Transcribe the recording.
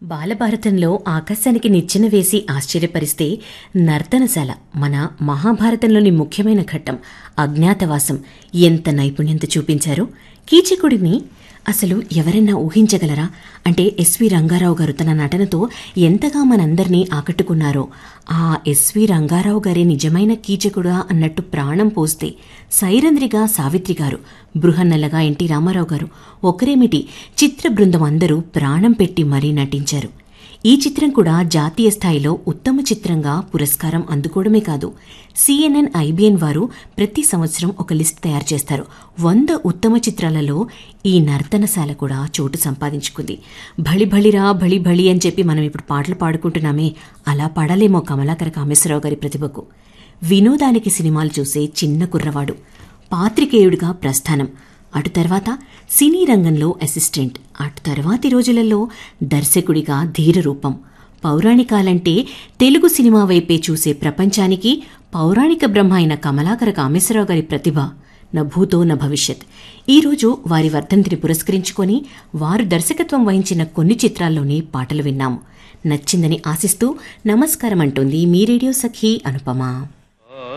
బాలభారతంలో ఆకాశానికి నిచ్చెన వేసి ఆశ్చర్యపరిస్తే నర్తనశాల మన మహాభారతంలోని ముఖ్యమైన ఘట్టం అజ్ఞాతవాసం ఎంత నైపుణ్యంతో చూపించారో కీచకుడిని అసలు ఎవరైనా ఊహించగలరా అంటే ఎస్వి రంగారావు గారు తన నటనతో ఎంతగా మనందరినీ ఆకట్టుకున్నారో ఆ ఎస్వి రంగారావు గారే నిజమైన కీచకుడా అన్నట్టు ప్రాణం పోస్తే సైరంధ్రిగా సావిత్రి గారు బృహన్నలగా ఎన్టీ రామారావు గారు ఒకరేమిటి చిత్ర బృందం అందరూ ప్రాణం పెట్టి మరీ నటించారు ఈ చిత్రం కూడా జాతీయ స్థాయిలో ఉత్తమ చిత్రంగా పురస్కారం అందుకోవడమే కాదు సిఎన్ఎన్ ఐబిఎన్ వారు ప్రతి సంవత్సరం ఒక లిస్ట్ తయారు చేస్తారు వంద ఉత్తమ చిత్రాలలో ఈ నర్తనశాల కూడా చోటు సంపాదించుకుంది భళి భళిరా భళి భళి అని చెప్పి మనం ఇప్పుడు పాటలు పాడుకుంటున్నామే అలా పాడలేమో కమలాకర కామేశ్వరరావు గారి ప్రతిభకు వినోదానికి సినిమాలు చూసే చిన్న కుర్రవాడు పాత్రికేయుడిగా ప్రస్థానం అటు తర్వాత సినీ రంగంలో అసిస్టెంట్ అటు తర్వాతి రోజులలో దర్శకుడిగా ధీరరూపం పౌరాణికాలంటే తెలుగు సినిమా వైపే చూసే ప్రపంచానికి పౌరాణిక బ్రహ్మ అయిన కమలాకర కామేశ్వరరావు గారి ప్రతిభ న భూతో న భవిష్యత్ ఈరోజు వారి వర్ధంతిని పురస్కరించుకొని వారు దర్శకత్వం వహించిన కొన్ని చిత్రాల్లోని పాటలు విన్నాము నచ్చిందని ఆశిస్తూ నమస్కారం అంటోంది మీ రేడియో సఖీ అనుపమ